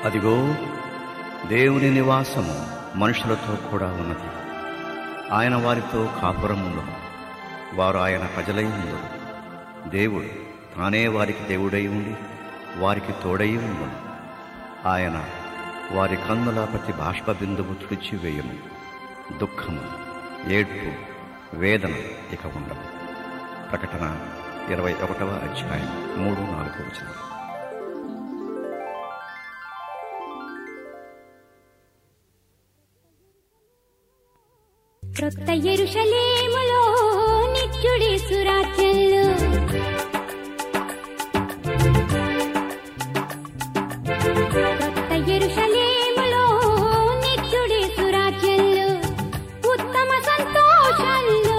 అదిగో దేవుని నివాసము మనుషులతో కూడా ఉన్నది ఆయన వారితో కాపురముండు వారు ఆయన ప్రజలై ఉండు దేవుడు తానే వారికి దేవుడై ఉండి వారికి తోడై ఉండు ఆయన వారి కన్నుల ప్రతి బాష్ప బిందువు తుడిచివేయము దుఃఖము ఏడ్పు వేదన ఇక ఉండవు ప్రకటన ఇరవై ఒకటవ అధ్యాయం మూడు నాలుగు వచనాలు క్రొత్త ఎరుషలేములో నిత్యుడి సురాజ్యంలో క్రొత్త ఎరుషలేములో నిత్యుడి సురాజ్యంలో ఉత్తమ సంతోషంలో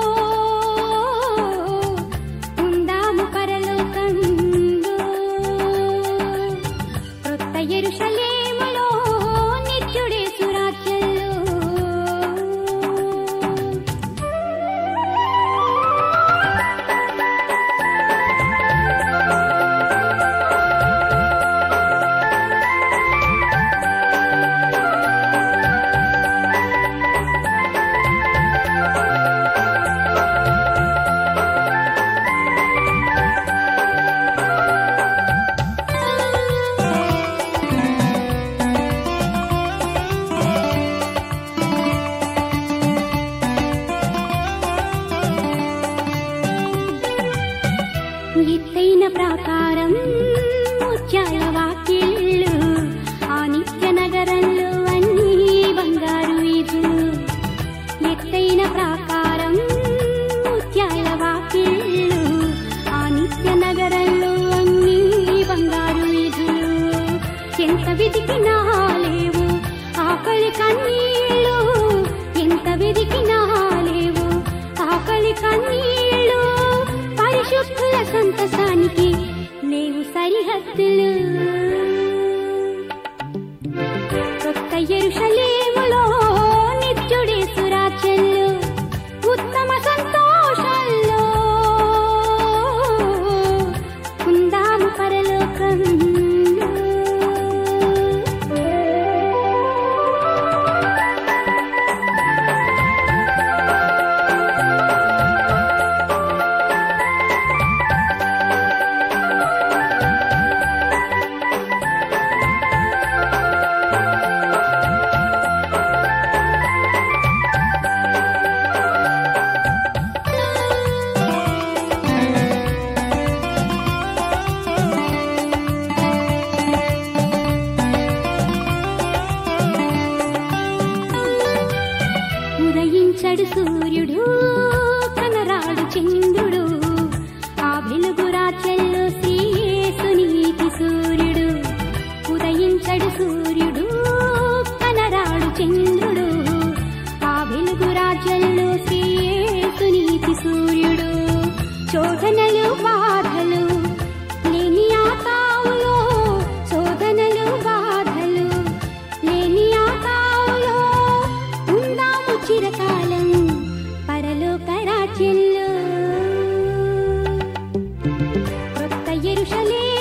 ఉందాము పరలోకంలో క్రొత్త ఎరుషలేములో నిత్యుడి సురాజ్యంలో ఎత్తైన ప్రాకారం ముత్యాల వాకిళ్ళు ఆ నిత్య నగరంలో అన్నీ బంగారు వీధులు ఎత్తైన ప్రాకారం ముత్యాల వాకిళ్ళు ఆ నిత్య నగరంలో అన్నీ బంగారు వీధులు ఎంత వెతికినా లేవు ఆకలి కన్నీళ్ళు ఎంత వెతికినా లేవు ఆకలి కన్నీళ్ళు పరిశుద్ధుల సంతసానికి లేవు సరిహద్దులు కొత్త ఎరుషలేములో నిత్యుడే సురాజ్యంలో ఉత్తమ సంతోషంలో ఉందాము పరలోకంలో ఉదయించడు సూర్యుడు కనరాడు చంద్రుడు ఆ వెలుగు రాజ్యంలో శ్రీయేసు నీతి సూర్యుడు ఉదయించడు సూర్యుడు కనరాడు చంద్రుడు ఆ వెలుగు రాజ్యంలో శ్రీయేసు నీతి సూర్యుడు శోధనలు బాధలు లేని ఆ తావులో శోధనలు బాధలు లేని ఆ తావులో ఉందాము చిరకాలం పరలోక రాజ్యంలో కొత్త ఎరుషలే